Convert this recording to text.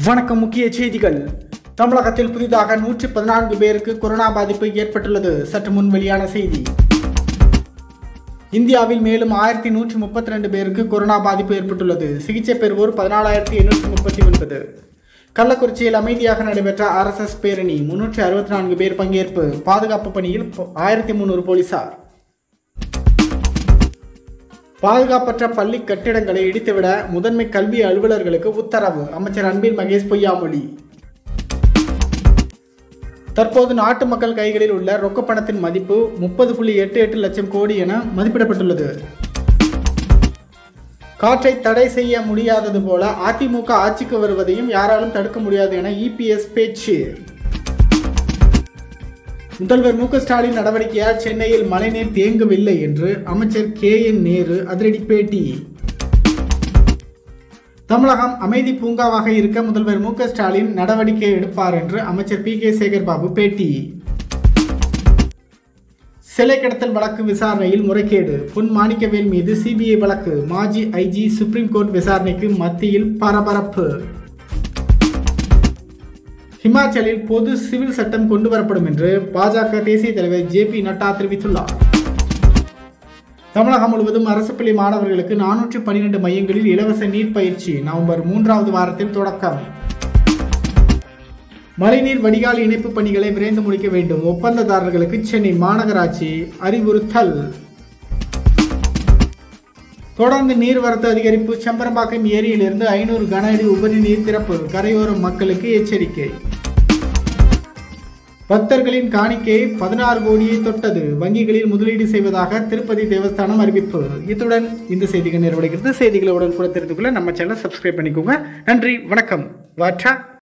வணக்கம் முக்கிய செய்திகள் தமிழகத்தில் புதிதாக நூற்றி பதினான்கு பேருக்கு கொரோனா பாதிப்பு ஏற்பட்டுள்ளது சற்று முன் வெளியான செய்தி இந்தியாவில் மேலும் ஆயிரத்தி நூற்றி முப்பத்தி ரெண்டு பேருக்கு கொரோனா பாதிப்பு ஏற்பட்டுள்ளது சிகிச்சை பெறுவோர் பதினாலாயிரத்தி எண்ணூற்றி முப்பத்தி ஒன்பது கள்ளக்குறிச்சியில் அமைதியாக நடைபெற்ற ஆர்எஸ்எஸ் பேரணி முன்னூற்றி அறுபத்தி நான்கு பேர் பங்கேற்பு பாதுகாப்பு பணியில் ஆயிரத்தி முன்னூறு போலீசார் பாதுகாப்பற்ற பள்ளி கட்டிடங்களை இடித்துவிட முதன்மை கல்வி அலுவலர்களுக்கு உத்தரவு அமைச்சர் அன்பில் மகேஷ் பொய்யாமொழி தற்போது நாட்டு மக்கள் கைகளில் உள்ள ரொக்க பணத்தின் மதிப்பு முப்பது புள்ளி எட்டு எட்டு லட்சம் கோடி என மதிப்பிடப்பட்டுள்ளது காற்றை தடை செய்ய முடியாதது போல அதிமுக ஆட்சிக்கு வருவதையும் யாராலும் தடுக்க முடியாது என இபிஎஸ் பேச்சு முதல்வர் மு க ஸ்டாலின் நடவடிக்கையால் சென்னையில் மழைநீர் தேங்கவில்லை என்று அமைச்சர் கே என் நேரு அதிரடி பேட்டி தமிழகம் அமைதி பூங்காவாக இருக்க முதல்வர் மு க ஸ்டாலின் நடவடிக்கை எடுப்பார் என்று அமைச்சர் பி கே சேகர் பாபு பேட்டி சிலை கடத்தல் வழக்கு விசாரணையில் முறைகேடு பொன் மாணிக்கவேல் மீது சிபிஐ வழக்கு மாஜி ஐஜி சுப்ரீம் கோர்ட் விசாரணைக்கு மத்தியில் பரபரப்பு ஹிமாச்சலில் பொது சிவில் சட்டம் கொண்டு வரப்படும் என்று பாஜக தேசிய தலைவர் ஜே பி நட்டா தெரிவித்துள்ளார் தமிழகம் முழுவதும் அரசு பள்ளி மாணவர்களுக்கு நானூற்றி பன்னிரண்டு மையங்களில் இலவச நீட் பயிற்சி நவம்பர் மூன்றாவது வாரத்தில் தொடக்கம் மழைநீர் வடிகால் இணைப்பு பணிகளை விரைந்து முடிக்க வேண்டும் ஒப்பந்ததாரர்களுக்கு சென்னை மாநகராட்சி அறிவுறுத்தல் தொடர்ந்து நீர்வரத்து அதிகரிப்பு செம்பரம்பாக்கம் ஏரியிலிருந்து ஐநூறு கன அடி உபரி நீர் திறப்பு கரையோர மக்களுக்கு எச்சரிக்கை பக்தர்களின் காணிக்கை பதினாறு கோடியை தொட்டது வங்கிகளில் முதலீடு செய்வதாக திருப்பதி தேவஸ்தானம் அறிவிப்பு இத்துடன் இந்த செய்திகள் நிறைவடைகிறது செய்திகளை உடனுக்குடன் தெரிந்து கொள்ள நம்ம சேனலை சப்ஸ்கிரைப் பண்ணிக்கோங்க நன்றி வணக்கம் வாட்சா